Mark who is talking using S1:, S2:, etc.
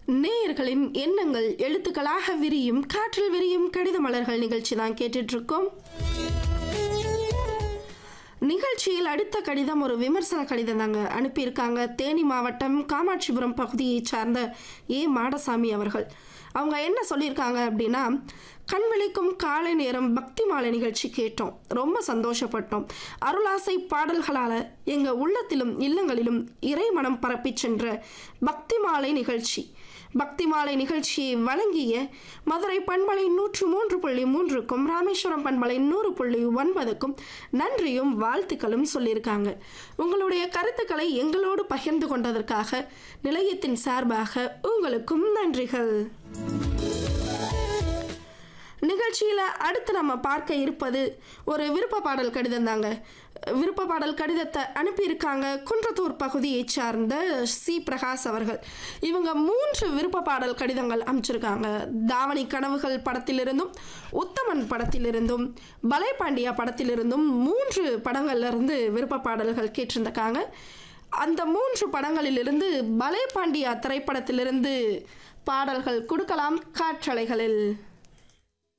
S1: நேயர்களின் எண்ணங்கள் எழுத்துக்களாக விரியும் காற்றில் விரியும் கடித மலர்கள் நிகழ்ச்சி தான் கேட்டுட்டு இருக்கோம் நிகழ்ச்சியில் அடுத்த கடிதம் ஒரு விமர்சன கடிதம் தாங்க அனுப்பியிருக்காங்க தேனி மாவட்டம் காமாட்சிபுரம் பகுதியைச் சார்ந்த ஏ மாடசாமி அவர்கள் அவங்க என்ன சொல்லியிருக்காங்க அப்படின்னா கண் விழிக்கும் காலை நேரம் பக்தி மாலை நிகழ்ச்சி கேட்டோம் ரொம்ப சந்தோஷப்பட்டோம் அருளாசை பாடல்களால் எங்கள் உள்ளத்திலும் இல்லங்களிலும் இறைமனம் பரப்பிச் சென்ற பக்தி மாலை நிகழ்ச்சி பக்தி மாலை நிகழ்ச்சியை வழங்கிய மதுரை பண்பலை நூற்று மூன்று புள்ளி மூன்றுக்கும் ராமேஸ்வரம் பண்பலை நூறு புள்ளி ஒன்பதுக்கும் நன்றியும் வாழ்த்துக்களும் சொல்லியிருக்காங்க உங்களுடைய கருத்துக்களை எங்களோடு பகிர்ந்து கொண்டதற்காக நிலையத்தின் சார்பாக உங்களுக்கும் நன்றிகள் நிகழ்ச்சியில் அடுத்து நம்ம பார்க்க இருப்பது ஒரு விருப்ப பாடல் கடிதம் தாங்க விருப்ப பாடல் கடிதத்தை அனுப்பியிருக்காங்க குன்றத்தூர் பகுதியைச் சார்ந்த சி பிரகாஷ் அவர்கள் இவங்க மூன்று விருப்ப பாடல் கடிதங்கள் அமைச்சிருக்காங்க தாவணி கனவுகள் படத்திலிருந்தும் உத்தமன் படத்திலிருந்தும் பலே பாண்டியா படத்திலிருந்தும் மூன்று படங்கள்ல இருந்து விருப்ப பாடல்கள் கேட்டிருந்திருக்காங்க அந்த மூன்று படங்களிலிருந்து பலே பாண்டியா திரைப்படத்திலிருந்து பாடல்கள் கொடுக்கலாம் காற்றலைகளில்